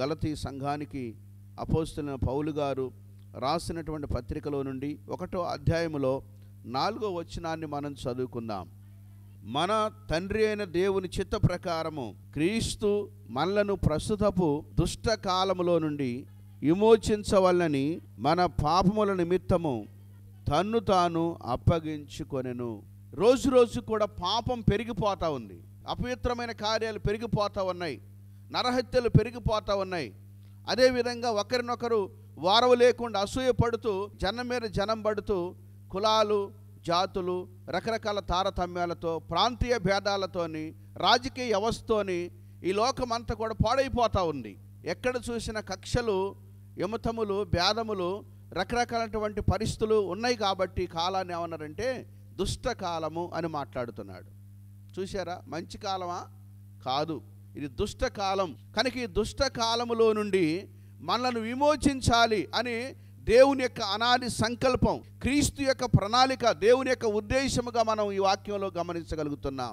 గలతీ సంఘానికి అపోస్తులైన పౌలు గారు రాసినటువంటి పత్రికలో నుండి ఒకటో అధ్యాయములో నాలుగో వచనాన్ని మనం చదువుకుందాం మన తండ్రి అయిన దేవుని చిత్త ప్రకారము క్రీస్తు మనలను ప్రస్తుతపు దుష్ట కాలములో నుండి విమోచించవలని మన పాపముల నిమిత్తము తన్ను తాను అప్పగించుకొనెను రోజు రోజు కూడా పాపం పెరిగిపోతా ఉంది అపవిత్రమైన కార్యాలు పెరిగిపోతా ఉన్నాయి నరహత్యలు పెరిగిపోతా ఉన్నాయి అదేవిధంగా ఒకరినొకరు వారవు లేకుండా అసూయ పడుతూ జనం మీద జనం పడుతూ కులాలు జాతులు రకరకాల తారతమ్యాలతో ప్రాంతీయ భేదాలతోని రాజకీయ వ్యవస్థతోని ఈ లోకమంతా కూడా పాడైపోతూ ఉంది ఎక్కడ చూసిన కక్షలు యమతములు భేదములు రకరకాలైనటువంటి పరిస్థితులు ఉన్నాయి కాబట్టి ఈ కాలాన్ని ఏమన్నారంటే దుష్ట కాలము అని మాట్లాడుతున్నాడు చూసారా మంచి కాలమా కాదు ఇది దుష్ట కాలం కనుక ఈ దుష్ట కాలములో నుండి మనల్ని విమోచించాలి అని దేవుని యొక్క అనాది సంకల్పం క్రీస్తు యొక్క ప్రణాళిక దేవుని యొక్క ఉద్దేశముగా మనం ఈ వాక్యంలో గమనించగలుగుతున్నాం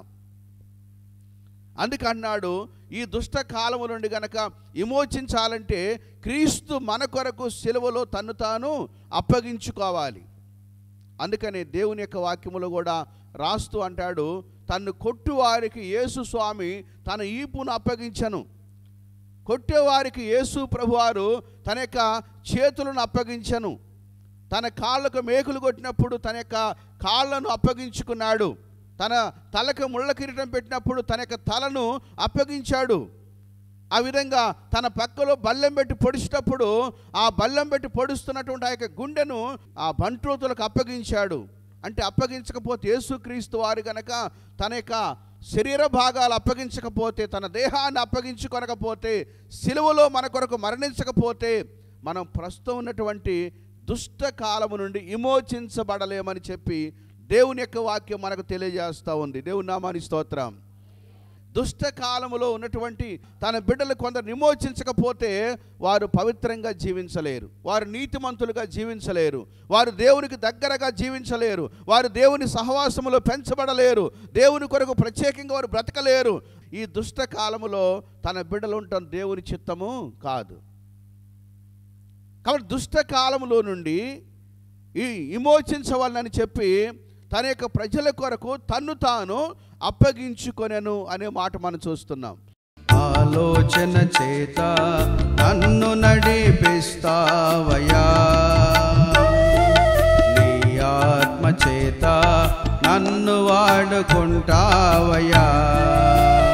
అందుకన్నాడు ఈ దుష్ట కాలము నుండి గనక విమోచించాలంటే క్రీస్తు మన కొరకు సిలువలో తన్ను తాను అప్పగించుకోవాలి అందుకని దేవుని యొక్క వాక్యములో కూడా రాస్తూ అంటాడు తన్ను కొట్టువారికి యేసు స్వామి తన ఈపును అప్పగించను కొట్టేవారికి యేసు ప్రభువారు తన యొక్క చేతులను అప్పగించను తన కాళ్ళకు మేకులు కొట్టినప్పుడు తన యొక్క కాళ్ళను అప్పగించుకున్నాడు తన తలకు ముళ్ళ కిరీటం పెట్టినప్పుడు తన యొక్క తలను అప్పగించాడు ఆ విధంగా తన పక్కలో బల్లెం పెట్టి పొడిచేటప్పుడు ఆ బల్లెం పెట్టి పొడుస్తున్నటువంటి ఆ యొక్క గుండెను ఆ బంట్రోతులకు అప్పగించాడు అంటే అప్పగించకపోతే యేసుక్రీస్తు వారు గనక తన యొక్క శరీర భాగాలు అప్పగించకపోతే తన దేహాన్ని అప్పగించుకొనకపోతే సిలువలో మన కొరకు మరణించకపోతే మనం ప్రస్తుతం ఉన్నటువంటి దుష్ట కాలము నుండి విమోచించబడలేమని చెప్పి దేవుని యొక్క వాక్యం మనకు తెలియజేస్తూ ఉంది దేవుని నామాని స్తోత్రం దుష్ట కాలములో ఉన్నటువంటి తన బిడ్డలు కొందరు విమోచించకపోతే వారు పవిత్రంగా జీవించలేరు వారు నీతిమంతులుగా జీవించలేరు వారు దేవునికి దగ్గరగా జీవించలేరు వారు దేవుని సహవాసములో పెంచబడలేరు దేవుని కొరకు ప్రత్యేకంగా వారు బ్రతకలేరు ఈ దుష్ట కాలములో తన బిడ్డలు ఉండటం దేవుని చిత్తము కాదు కాబట్టి దుష్ట కాలములో నుండి ఈ విమోచించవాలని చెప్పి తన యొక్క ప్రజల కొరకు తన్ను తాను అప్పగించుకొనెను అనే మాట మనం చూస్తున్నాం ఆలోచన చేత నన్ను నడిపిస్తావయా నీ ఆత్మ చేత నన్ను వాడుకుంటావయా